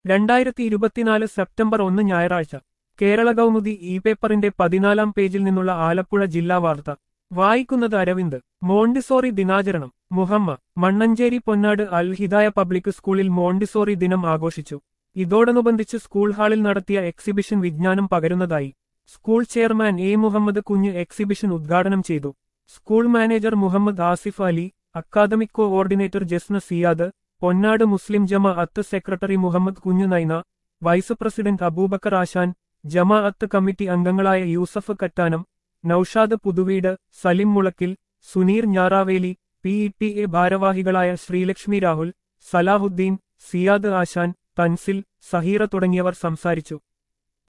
രണ്ടായിരത്തി ഇരുപത്തിനാല് സെപ്റ്റംബർ ഒന്ന് ഞായറാഴ്ച കേരള കൗമുദി ഇ പേപ്പറിന്റെ പതിനാലാം പേജിൽ നിന്നുള്ള ആലപ്പുഴ ജില്ലാ വാർത്ത വായിക്കുന്നത് അരവിന്ദ് മോണ്ടിസോറി ദിനാചരണം മുഹമ്മ മണ്ണഞ്ചേരി പൊന്നാട് അൽ ഹിദായ പബ്ലിക് സ്കൂളിൽ മോണ്ടിസോറി ദിനം ആഘോഷിച്ചു ഇതോടനുബന്ധിച്ച് സ്കൂൾ ഹാളിൽ നടത്തിയ എക്സിബിഷൻ വിജ്ഞാനം പകരുന്നതായി school chairman A Muhammad Kunju exhibition ഉദ്ഘാടനം ചെയ്തു school manager Muhammad Asif Ali academic coordinator Jasna Siyad Ponnad Muslim Jamaat secretary Muhammad Kunju Naina vice president Aboobacker Ashan Jamaat committee അംഗങ്ങളായ Yusuf Kattanam Noushad Puthuveedu Salim Mulakkil Suneer Njaraveli P E T A ഭാരവാഹികളായ ശ്രീലക്ഷ്മി രാഹുൽ സലാഹുദ്ദീൻ സിയാദ് ആശാൻ തൻസിൽ സഹീറ തുടങ്ങിയവർ സംസാരിച്ചു